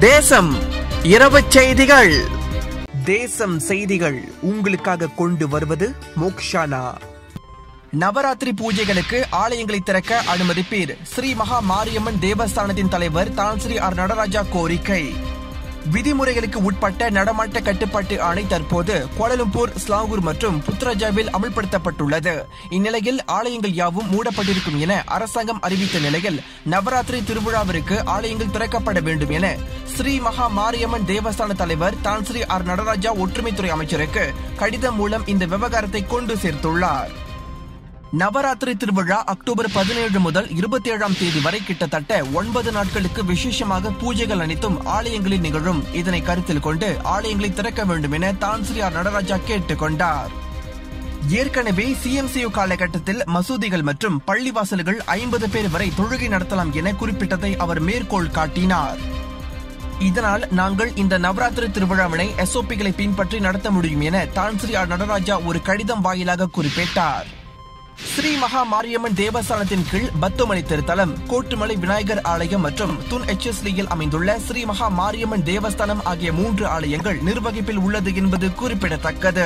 தேசம் இரவு செய்திகள் தேசம் செய்திகள் உங்களுக்காக கொண்டு வருவது மோக்ஷானா நவராத்திரி பூஜைகளுக்கு ஆலயங்களை திறக்க அனுமதிப்பீர் ஸ்ரீ மகா மாரியம்மன் தேவஸ்தானத்தின் தலைவர் தான் ஸ்ரீ ஆர் நடராஜா கோரிக்கை விதிமுறைகளுக்கு உட்பட்ட நடமாட்ட கட்டுப்பாட்டு ஆணை தற்போது கோலலம்பூர் ஸ்லாங்கூர் மற்றும் புத்ரஜாவில் அமல்படுத்தப்பட்டுள்ளது இந்நிலையில் ஆலயங்கள் யாவும் மூடப்பட்டிருக்கும் என அரசாங்கம் அறிவித்த நிலையில் நவராத்திரி திருவிழாவிற்கு ஆலயங்கள் திறக்கப்பட வேண்டும் என ஸ்ரீ மகா மாரியம்மன் தேவஸ்தான தலைவர் தான் ஸ்ரீ ஆர் நடராஜா ஒற்றுமைத்துறை அமைச்சருக்கு கடிதம் மூலம் இந்த விவகாரத்தை கொண்டு சேர்த்துள்ளார் நவராத்திரி திருவிழா அக்டோபர் பதினேழு முதல் இருபத்தி ஏழாம் தேதி வரை கிட்டத்தட்ட ஒன்பது நாட்களுக்கு விசேஷமாக பூஜைகள் அனைத்தும் ஆலயங்களில் நிகழும் இதனை கருத்தில் கொண்டு ஆலயங்களை திறக்க வேண்டும் என தான் ஸ்ரீ ஆர் நடராஜா கேட்டுக் கொண்டார் ஏற்கனவே சிஎம்சியு காலகட்டத்தில் மசூதிகள் மற்றும் பள்ளிவாசல்கள் ஐம்பது பேர் வரை தொழுகை நடத்தலாம் என குறிப்பிட்டதை அவர் மேற்கோள் காட்டினார் இதனால் நாங்கள் இந்த நவராத்திரி திருவிழாவினை எஸ்ஓபிகளை பின்பற்றி நடத்த முடியும் என தான் ஸ்ரீ ஆர் நடராஜா ஒரு கடிதம் வாயிலாக குறிப்பிட்டார் ஸ்ரீ மகா மாரியம்மன் தேவஸ்தானத்தின் கீழ் பத்துமலை திருத்தலம் கோட்டுமலை விநாயகர் ஆலயம் மற்றும் துன் எச்எஸ்லியில் அமைந்துள்ள ஸ்ரீ மகா மாரியம்மன் தேவஸ்தானம் ஆகிய மூன்று ஆலயங்கள் நிர்வகிப்பில் உள்ளது என்பது குறிப்பிடத்தக்கது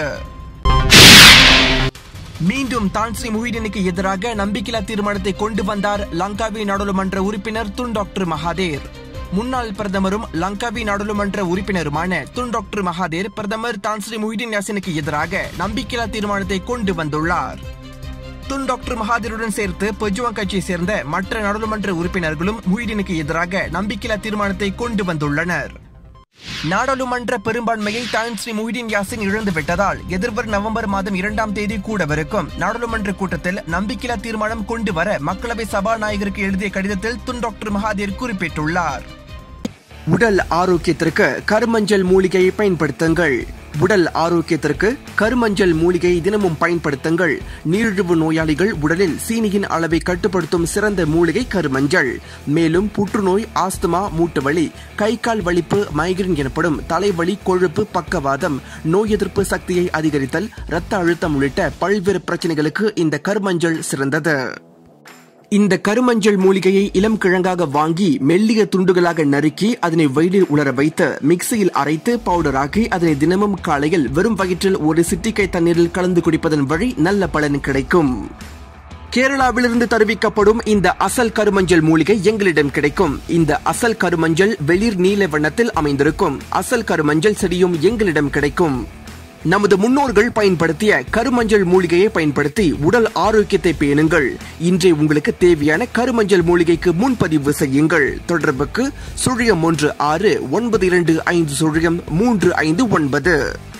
மீண்டும் தான் ஸ்ரீ முஹிதீனுக்கு எதிராக நம்பிக்கையில்லா தீர்மானத்தை கொண்டு வந்தார் லங்காவி நாடாளுமன்ற உறுப்பினர் துன் டாக்டர் மகாதேர் முன்னாள் பிரதமரும் லங்காவி நாடாளுமன்ற உறுப்பினருமான துன் டாக்டர் மகாதேர் பிரதமர் தான் ஸ்ரீ முஹிதீன் யாசினுக்கு எதிராக நம்பிக்கையில்லா தீர்மானத்தை கொண்டு வந்துள்ளார் துன் டாக்டர் மகாதீருடன் சேர்த்து பெஜுவாங் கட்சியை சேர்ந்த மற்ற நாடாளுமன்ற உறுப்பினர்களும் முஹிதீனுக்கு எதிராக நம்பிக்கையில்லா தீர்மானத்தை கொண்டு வந்துள்ளனர் நாடாளுமன்ற பெரும்பான்மையை தான் ஸ்ரீ முஹிதீன் யாசின் இழந்து விட்டதால் எதிர்வரும் நவம்பர் மாதம் இரண்டாம் தேதி கூடவிருக்கும் நாடாளுமன்ற கூட்டத்தில் நம்பிக்கையில்லா தீர்மானம் கொண்டு வர மக்களவை சபாநாயகருக்கு எழுதிய கடிதத்தில் துன் டாக்டர் மகாதீர் குறிப்பிட்டுள்ளார் உடல் ஆரோக்கியத்திற்கு கருமஞ்சள் மூலிகையை பயன்படுத்துங்கள் உடல் ஆரோக்கியத்திற்கு கருமஞ்சள் மூலிகையை தினமும் பயன்படுத்துங்கள் நீரிழிவு நோயாளிகள் உடலில் சீனியின் அளவை கட்டுப்படுத்தும் சிறந்த மூலிகை கருமஞ்சள் மேலும் புற்றுநோய் ஆஸ்துமா மூட்டுவலி கை கால் வலிப்பு மைக்ரேன் எனப்படும் தலைவலி கொழுப்பு பக்கவாதம் நோய் எதிர்ப்பு சக்தியை அதிகரித்தல் இரத்த அழுத்தம் உள்ளிட்ட பல்வேறு பிரச்சனைகளுக்கு இந்த கருமஞ்சள் சிறந்தது இந்த கருமஞ்சள் மூலிகையை இளம் கிழங்காக வாங்கி மெல்லிய துண்டுகளாக நறுக்கி அதனை வெயிலில் உலர வைத்து மிக்சியில் அரைத்து பவுடராக்கி அதனை தினமும் காலையில் வெறும் வயிற்றில் ஒரு சிட்டிக்கை தண்ணீரில் கலந்து குடிப்பதன் வழி நல்ல பலன் கிடைக்கும் கேரளாவிலிருந்து தருவிக்கப்படும் இந்த அசல் கருமஞ்சள் மூலிகை எங்களிடம் கிடைக்கும் இந்த அசல் கருமஞ்சள் வெளிர் நீல வண்ணத்தில் அமைந்திருக்கும் அசல் கருமஞ்சள் செடியும் எங்களிடம் கிடைக்கும் நமது முன்னோர்கள் பயன்படுத்திய கருமஞ்சள் மூலிகையை பயன்படுத்தி உடல் ஆரோக்கியத்தை பேணுங்கள் இன்றே உங்களுக்கு தேவையான கருமஞ்சள் மூலிகைக்கு முன்பதிவு செய்யுங்கள் தொடர்புக்கு சுழியம் ஒன்று ஆறு ஒன்பது இரண்டு ஐந்து சுழியம் மூன்று ஐந்து ஒன்பது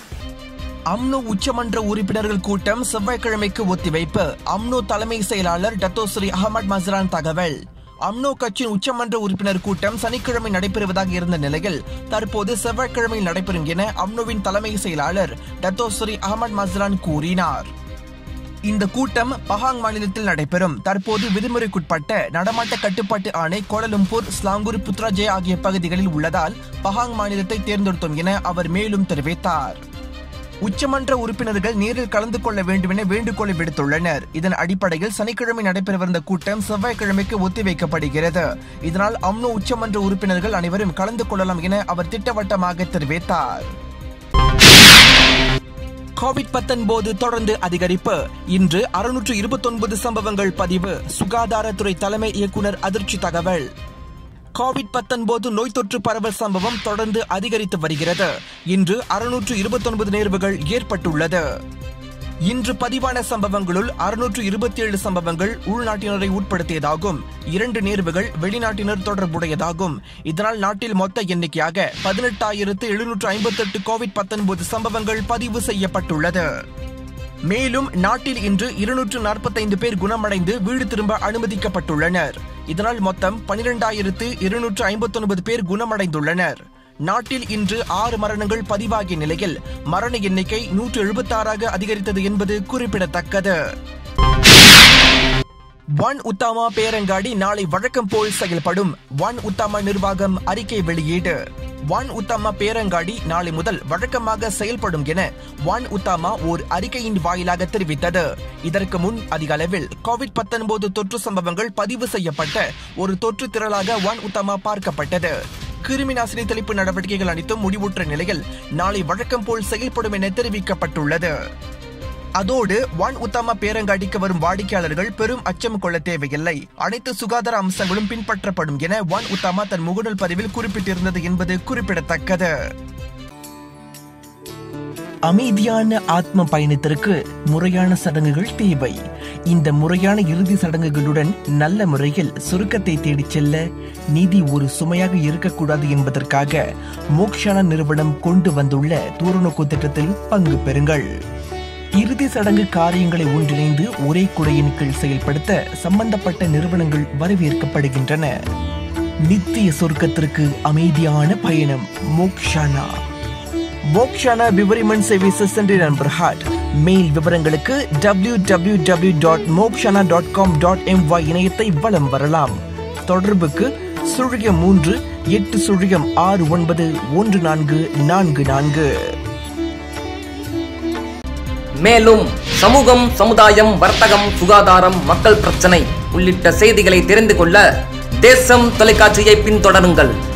அம்னோ உச்சமன்ற உறுப்பினர்கள் கூட்டம் செவ்வாய்க்கிழமைக்கு ஒத்திவைப்பு அம்னோ தலைமை செயலாளர் டத்தோஸ்ரீ அகமது மஸ்ரான் தகவல் அம்னோ கட்சியின் உச்சமன்ற உறுப்பினர் கூட்டம் சனிக்கிழமை நடைபெறுவதாக இருந்த நிலையில் தற்போது செவ்வாய்க்கிழமை நடைபெறும் என அம்னோவின் தலைமை செயலாளர் டத்தோஸ்ரீ அகமது மஸ்ரான் கூறினார் இந்த கூட்டம் பஹாங் மாநிலத்தில் நடைபெறும் தற்போது விதிமுறைக்குட்பட்ட நடமாட்ட கட்டுப்பாட்டு ஆணை கோலலம்பூர் ஸ்லாங்கூர் புத்ராஜே ஆகிய பகுதிகளில் உள்ளதால் பஹாங் மாநிலத்தை தேர்ந்தெடுத்தோம் என அவர் மேலும் தெரிவித்தார் உச்சமன்ற உறுப்பினர்கள் நேரில் கலந்து கொள்ள வேண்டும் என வேண்டுகோளை விடுத்துள்ளனர் இதன் அடிப்படையில் சனிக்கிழமை நடைபெறவிருந்த கூட்டம் செவ்வாய்க்கிழமைக்கு ஒத்திவைக்கப்படுகிறது இதனால் அம்னோ உச்சமன்ற உறுப்பினர்கள் அனைவரும் கலந்து கொள்ளலாம் என அவர் திட்டவட்டமாக தெரிவித்தார் கோவிட் பத்தொன்பது தொடர்ந்து அதிகரிப்பு இன்று அறுநூற்று இருபத்தொன்பது சம்பவங்கள் பதிவு சுகாதாரத்துறை தலைமை இயக்குனர் அதிர்ச்சி தகவல் கோவிட் பத்தொன்பது நோய் தொற்று பரவல் சம்பவம் தொடர்ந்து அதிகரித்து வருகிறது இன்று அறுநூற்று இருபத்தொன்பது நேர்வுகள் ஏற்பட்டுள்ளது இன்று பதிவான சம்பவங்களுள் அறுநூற்று இருபத்தி ஏழு சம்பவங்கள் உள்நாட்டினரை உட்படுத்தியதாகும் இரண்டு நேர்வுகள் வெளிநாட்டினர் தொடர்புடையதாகும் இதனால் நாட்டில் மொத்த எண்ணிக்கையாக பதினெட்டாயிரத்து எழுநூற்று ஐம்பத்தெட்டு கோவிட் பத்தொன்பது சம்பவங்கள் பதிவு செய்யப்பட்டுள்ளது மேலும் நாட்டில் இன்று இருநூற்று நாற்பத்தைந்து பேர் குணமடைந்து வீடு திரும்ப அனுமதிக்கப்பட்டுள்ளனர் இதனால் மொத்தம் பனிரெண்டாயிரத்து இருநூற்று ஐம்பத்தொன்பது பேர் குணமடைந்துள்ளனர் நாட்டில் இன்று ஆறு மரணங்கள் பதிவாகிய நிலையில் மரண எண்ணிக்கை நூற்று எழுபத்தாறாக அதிகரித்தது என்பது குறிப்பிடத்தக்கது ஒன் உத்தாமா பேரங்காடி நாளை வழக்கம் போல் செயல்படும் ஒன் உத்தாமா நிர்வாகம் அறிக்கை வெளியீடு ஒன் உத்தாமா பேரங்காடி நாளை முதல் வழக்கமாக செயல்படும் என ஒன் உத்தாமா ஓர் அறிக்கையின் வாயிலாக தெரிவித்தது இதற்கு முன் அதிக அளவில் கோவிட் 19 தொற்று சம்பவங்கள் பதிவு செய்யப்பட்ட ஒரு தொற்று திரளாக ஒன் உத்தாமா பார்க்கப்பட்டது கிருமி நாசினி தெளிப்பு நடவடிக்கைகள் அனைத்தும் முடிவுற்ற நிலையில் நாளை வழக்கம் போல் செயல்படும் என தெரிவிக்கப்பட்டுள்ளது அதோடு வான் உத்தம பேரங்காடிக்கு வரும் வாடிக்கையாளர்கள் பெரும் அச்சம் கொள்ள தேவையில்லை அனைத்து சுகாதார அம்சங்களும் பின்பற்றப்படும் என வான் உத்தமா தன் முகநூல் பதிவில் குறிப்பிட்டிருந்தது என்பது குறிப்பிடத்தக்கது அமைதியான ஆத்ம பயணத்திற்கு முறையான சடங்குகள் தேவை இந்த முறையான இறுதி சடங்குகளுடன் நல்ல முறையில் சுருக்கத்தை தேடிச் செல்ல நிதி ஒரு சுமையாக இருக்கக்கூடாது என்பதற்காக மோக்ஷானா நிறுவனம் கொண்டு வந்துள்ள தூரநோக்கு திட்டத்தில் பங்கு பெறுங்கள் இறுதி சடங்கு காரியங்களை ஒன்றிணைந்து ஒரே குடையின் கீழ் செயல்படுத்த சம்பந்தப்பட்ட நிறுவனங்கள் வரவேற்கப்படுகின்றன நித்திய சொர்க்கத்திற்கு அமைதியான பயணம் மோக்ஷானா மோக்ஷானா விவரிமன் சர்வீசஸ் என்று நண்பர் ஹாட் மெயில் விவரங்களுக்கு W W W dot Mokshana dot com dot MY இணையத்தை வலம் வரலாம் தொடர்புக்கு சுழியம் மூன்று எட்டு சுழியம் ஆறு ஒன்பது ஒன்று நான்கு நான்கு நான்கு மேலும் சமூகம் சமுதாயம் வர்த்தகம் சுகாதாரம் மக்கள் பிரச்சனை உள்ளிட்ட செய்திகளை தெரிந்து கொள்ள தேசம் தொலைக்காட்சியை பின்தொடருங்கள்